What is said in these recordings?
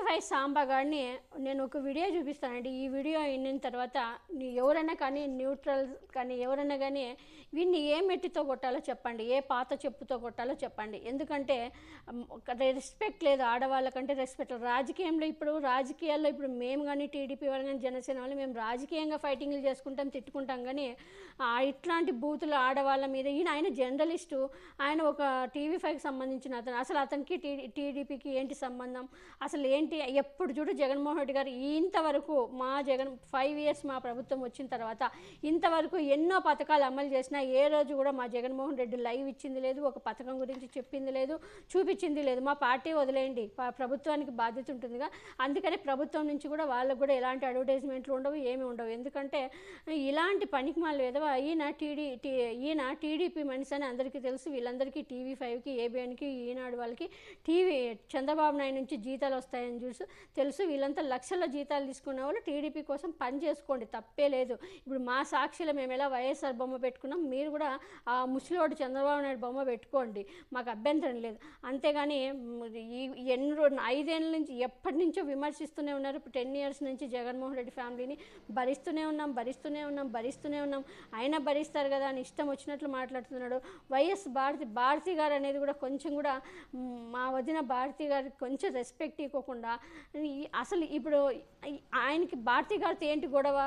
Five Samba గారిని నేను ఒక వీడియో చూపిస్తానండి ఈ వీడియో అయిన తర్వాత నీ- ఎవరైనా కానీ న్యూట్రల్ కానీ ఎవరైనా కానీ వీడిని ఏ మెట్టితో కొట్టాలో చెప్పండి ఏ పాత చెప్పుతో కొట్టాలో చెప్పండి ఎందుకంటే మ్, ఒక రెస్పెక్ట్ లేదు ఆడవాళ్ళకంటే రెస్పెక్ట్ రాజకీయంలో ఇప్పుడు రాజకీయాల్లో ఇప్పుడు మేము కానీ టీడీపీ వాళ్ళు కానీ జనసేన వాళ్ళు మేము రాజకీయంగా ఫైటింగ్లు చేసుకుంటాం తిట్టుకుంటాం కానీ ఆ, ఇట్లాంటి బూతులు ఆడవాళ్ళ మీద ఈయన ఆయన జర్నలిస్టు ఆయన ఒక టీవీ ఫైవ్కి సంబంధించిన అతను అసలు అతనికి టీ టీడీపీకి ఏంటి సంబంధం అసలు ఏంటి ఎప్పుడు చూడు జగన్మోహన్ రెడ్డి గారు ఇంతవరకు మా జగన్ ఫైవ్ ఇయర్స్ మా ప్రభుత్వం వచ్చిన తర్వాత ఇంతవరకు ఎన్నో పథకాలు అమలు చేసినా ఏ రోజు కూడా మా జగన్మోహన్ రెడ్డి లైవ్ ఇచ్చింది లేదు ఒక పథకం గురించి చెప్పింది లేదు చూపించింది లేదు మా పార్టీ వదిలేయండి ప- ప్రభుత్వానికి బాధ్యత ఉంటుందిగా అందుకనే ప్రభుత్వం నుంచి కూడా వాళ్ళకు కూడా ఎలాంటి అడ్వర్టైజ్మెంట్లు ఉండవు ఏమి ఉండవు ఎందుకంటే ఇలాంటి పనికి మాలు ఏదో ఈయన టీడీ టీ ఈయన టీడీపీ మనిషి అని అందరికీ తెలుసు వీళ్ళందరికీ టీవీ ఫైవ్కి ఏబిఎన్కి ఈనాడు వాళ్ళకి టీవీ చంద్రబాబు నాయుడు నుంచి జీతాలు వస్తాయని చూసి తెలుసు వీళ్ళంతా లక్షల జీతాలు తీసుకున్న వాళ్ళు టీడీపీ కోసం పని చేసుకోండి తప్పే లేదు ఇప్పుడు మా సాక్షిలో మేము ఎలా వైఎస్ఆర్ బొమ్మ పెట్టుకున్నాం మీరు కూడా ఆ ముసలివాడు చంద్రబాబు నాయుడు బొమ్మ పెట్టుకోండి మాకు అభ్యంతరం లేదు అంతేగాని మ్, ఈ ఎన్ని రో- ఐదేళ్ళ నుంచి ఎప్పటి నుంచో విమర్శిస్తూనే ఉన్నారు టెన్ ఇయర్స్ నుంచి జగన్మోహన్ రెడ్డి ఫ్యామిలీని భరిస్తూనే ఉన్నాం భరిస్తూనే ఉన్నాం భరిస్తూనే ఉన్నాం అయినా భరిస్తారు కదా అని ఇష్టం వచ్చినట్లు మాట్లాడుతున్నాడు వైఎస్ భారతి భారతి గారు అనేది కూడా కొంచెం కూడా మ్, మా వదిన భారతి గారికి కొంచెం రెస్పెక్ట్ ఇవ్వకుండా ఈ- అసలు ఇప్పుడు ఈ- ఆయనకి భారతి గారితో ఏంటి గొడవ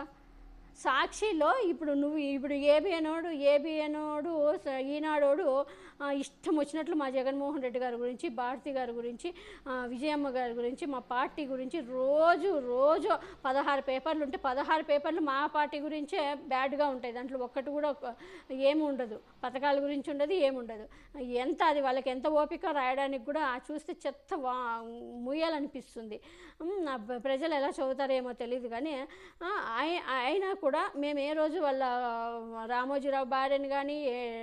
సాక్షిలో ఇప్పుడు నువ్వు ఇప్పుడు ఏబిఎనోడు ఏబిఎనోడు స- ఈనాడోడు ఆ, ఇష్టం వచ్చినట్లు మా జగన్మోహన్ రెడ్డి గారి గురించి భారతి గారి గురించి ఆ, విజయమ్మ గారి గురించి మా పార్టీ గురించి రోజు రోజు పదహారు పేపర్లు ఉంటే పదహారు పేపర్లు మా పార్టీ గురించే బ్యాడ్గా ఉంటాయి దాంట్లో ఒక్కటి కూడా ఒక- ఏమి ఉండదు పథకాల గురించి ఉండదు ఏముండదు ఎంత అది వాళ్ళకి ఎంత ఓపిక రాయడానికి కూడా ఆ చూస్తే చెత్త వా ముయ్యాలనిపిస్తుంది ఉమ్, నా ప్ర- ప్రజలు ఎలా చదువుతారేమో తెలియదు కానీ ఆ, ఆయ- అయినా కూడా మేము ఏ రోజు వాళ్ళ రామోజీరావు భార్యని కానీ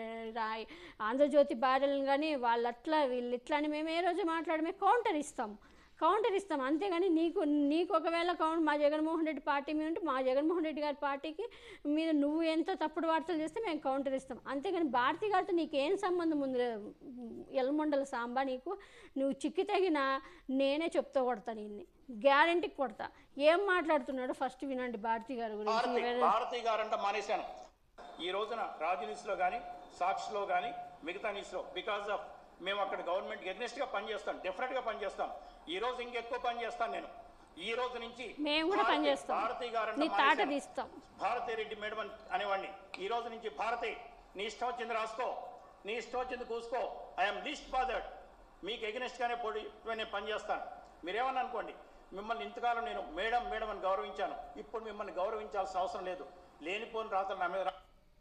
ఆంధ్రజ్యోతి భార్యలను కానీ వాళ్ళు అట్లా వీళ్ళు ఇట్లా అని మేము ఏ రోజు మాట్లాడమే కౌంటర్ ఇస్తాం కౌంటర్ ఇస్తాం అంతేగాని నీకు నీకు ఒకవేళ కౌంట్ మా జగన్మోహన్ రెడ్డి పార్టీ మీద ఉంటే మా జగన్మోహన్ రెడ్డి గారి పార్టీకి మీద నువ్వు ఎంత తప్పుడు వార్తలు చేస్తే మేము కౌంటర్ ఇస్తాం అంతేగాని భారతి గారితో నీకేం సంబంధం ఉంది ఎల్మండల సాంబా నీకు నువ్వు చిక్కి తగిన నేనే చెప్తా కొడతాను ఇన్ని గ్యారంటీకి కొడతా ఏం మాట్లాడుతున్నాడో ఫస్ట్ వినండి భారతి గారి గురించి భారతి వేరే- భారతి గారంట మానేశాను ఈ రోజున రాజు న్యూస్లో కానీ సాక్షిలో కానీ మిగతా న్యూస్లో బికాస్ ఆఫ్ మేము అక్కడ గవర్నమెంట్కి ఎగ్నెస్ట్గా పనిచేస్తాం డెఫినెట్గా పనిచేస్తాం ఈ రోజు ఇంకెక్కువ పని చేస్తాను నేను ఈ రోజు నుంచి మేము కూడా భారతి- పనిచేస్తాం. భారతి గారంట నీ తాట మానేశాను. తీస్తాం. భారతి రెడ్డి మేడం అని అనేవాడిని ఈ రోజు నుంచి భారతి నీ ఇష్టం వచ్చింది రాసుకో నీ ఇష్టం వచ్చింది కూసుకో ఐఎమ్ లీస్ట్ బాదర్డ్ మీకు ఎగ్నెస్ట్ గానే పొడి నేను పనిచేస్తాను మీరేమన్నా అనుకోండి మిమ్మల్ని ఇంతకాలం నేను మేడం మేడం అని గౌరవించాను ఇప్పుడు మిమ్మల్ని గౌరవించాల్సిన అవసరం లేదు లేనిపోని రాతలు నా మీద రా-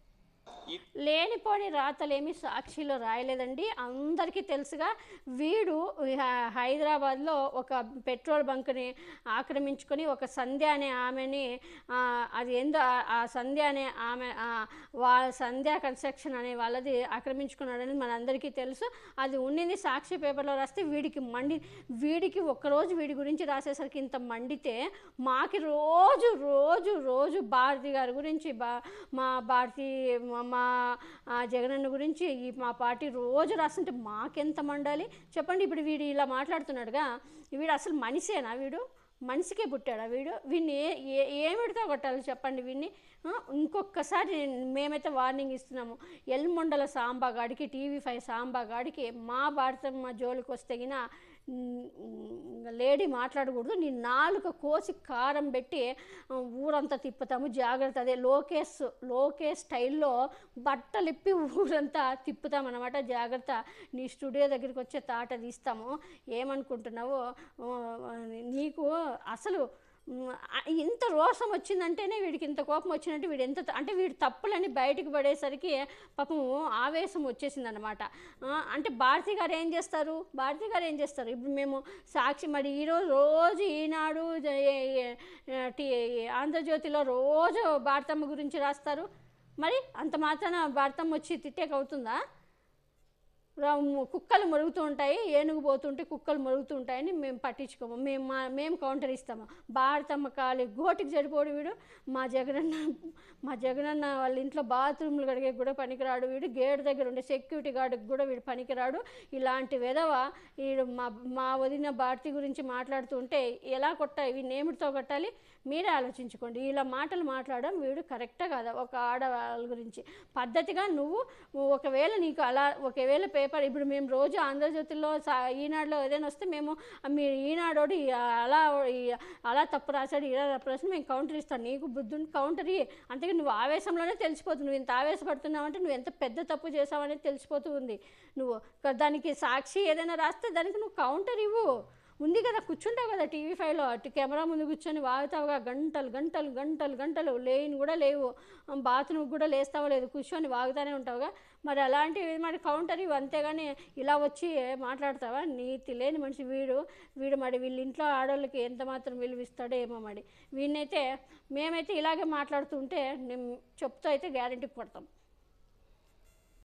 ఈ లేనిపోని రాతలేమి సాక్షిలో రాయలేదండి అందరికీ తెలుసుగా వీడు హ- హైదరాబాద్లో ఒక పెట్రోల్ బంక్ని ఆక్రమించుకొని ఒక సంధ్య అనే ఆమెని ఆ, అది ఏందో ఆ- ఆ సంధ్య అనే ఆమె ఆ, వాళ్ళ సంధ్య కన్స్ట్రక్షన్ అనే వాళ్ళది ఆక్రమించుకున్నాడని మనందరికీ తెలుసు అది ఉండింది సాక్షి పేపర్లో రాస్తే వీడికి మండి వీడికి ఒక్కరోజు వీడి గురించి రాసేసరికి ఇంత మండితే మాకి రోజు రోజు రోజు భారతి గారి గురించి బా మా భారతి మా- మా ఆ, జగనన్న గురించి ఈ మా పార్టీ రోజు రాస్తుంటే మాకెంత మండాలి చెప్పండి ఇప్పుడు వీడు ఇలా మాట్లాడుతున్నాడుగా వీడు అసలు మనిషేనా వీడు మనిషికే పుట్టాడా వీడు వీడిని ఏ ఏ ఏమిడితో కొట్టాలి చెప్పండి వీడిని ఆ, ఇంకొకసారి మేమైతే వార్నింగ్ ఇస్తున్నాము ఎల్మండల సాంబాగాడికి టీవీ ఫైవ్ సాంబాగాడికి మా భారతమ్మ జోలికి వస్తే గిన లేడీ మాట్లాడకూడదు నీ నాలుక కోసి కారం పెట్టి ఆ, ఊరంతా తిప్పుతాము జాగ్రత్త అదే లోకేష్ లోకేష్ స్టైల్లో బట్టలు ఇప్పి ఊరంతా తిప్పుతామన్నమాట జాగ్రత్త నీ స్టూడియో దగ్గరికి వచ్చే తాట తీస్తాము ఏమనుకుంటున్నావు ఆ, నీకు అసలు మ్, ఆ, ఇంత రోషం వచ్చిందంటేనే వీడికి ఇంత కోపం వచ్చినట్టు వీడు ఎంత అంటే వీడు తప్పులని బయటకు పడేసరికి పాపం ఆవేశం వచ్చేసింది అనమాట అంటే భారతి గారు ఏం చేస్తారు భారతి గారు ఏం చేస్తారు ఇప్పుడు మేము సాక్షి మరి ఈరోజు రోజు ఈనాడు జ- ఏ- ఏ- టీ- ఆంధ్రజ్యోతిలో రోజు భారతమ్మ గురించి రాస్తారు మరి అంత మాత్రాన భారతమ్మ వచ్చి తిట్టేకి అవుతుందా రా- కుక్కలు మరుగుతూ ఉంటాయి ఏనుగు పోతుంటే కుక్కలు మరుగుతూ ఉంటాయని మేము పట్టించుకోము మేము మా మేము కౌంటర్ ఇస్తాము భారతమ్మ కాలి గోటికి చెడిపోడు వీడు మా జగనన్న మా జగనన్న వాళ్ళ ఇంట్లో బాత్రూమ్లు కడిగే కూడా పనికిరాడు వీడు గేట్ దగ్గర ఉండే సెక్యూరిటీ గార్డుకి కూడా వీడు పనికిరాడు ఇలాంటి విధవ వీడు మా మా వదిన భారతి గురించి మాట్లాడుతుంటే ఎలా కొట్టాలి వీడిని ఏమిటితో కొట్టాలి మీరే ఆలోచించుకోండి ఇలా మాటలు మాట్లాడడం వీడు కరెక్టే కదా ఒక ఆడవాళ్ళ గురించి పద్ధతిగా నువ్వు ఒకవేళ నీకు అలా ఒకవేళ పేపర్ ఇప్పుడు మేము రోజు ఆంధ్రజ్యోతిలో సా- ఈనాడులో ఏదైనా వస్తే మేము మీరు ఈనాడోడు ఈ అలా ఈ- అలా తప్పు రాశాడు ఇలా తప్పు రాశాడు మేము కౌంటర్ ఇస్తాం నీకు బుద్ధుని కౌంటర్ ఇయ్యి అంతేగా నువ్వు ఆవేశంలోనే తెలిసిపోతుంది నువ్వు ఇంత ఆవేశపడుతున్నావు అంటే నువ్వు ఎంత పెద్ద తప్పు చేసావనేది తెలిసిపోతూ ఉంది నువ్వు క- దానికి సాక్షి ఏదైనా రాస్తే దానికి నువ్వు కౌంటర్ ఇవ్వు ఉంది కదా కూర్చుంటావు కదా టీవీ ఫైవ్లో అటు కెమెరా ముందు కూర్చొని వాగుతావుగా గంటలు గంటలు గంటలు గంటలు లేని కూడా లేవు బాత్రూమ్ కూడా లేస్తావో లేదు కూర్చొని వాగుతానే ఉంటావుగా మరి అలాంటివి మరి కౌంటర్ ఇవి అంతేగాని ఇలా వచ్చి మాట్లాడతావా నీతి లేని మనిషి వీడు వీడు మరి వీళ్ళ ఇంట్లో ఆడవాళ్ళకి ఎంత మాత్రం విలువ ఇస్తాడో ఏమో మరి వీడినైతే మేమైతే ఇలాగే మాట్లాడుతుంటే నేను చెప్తూ అయితే గ్యారంటీ కొడతాం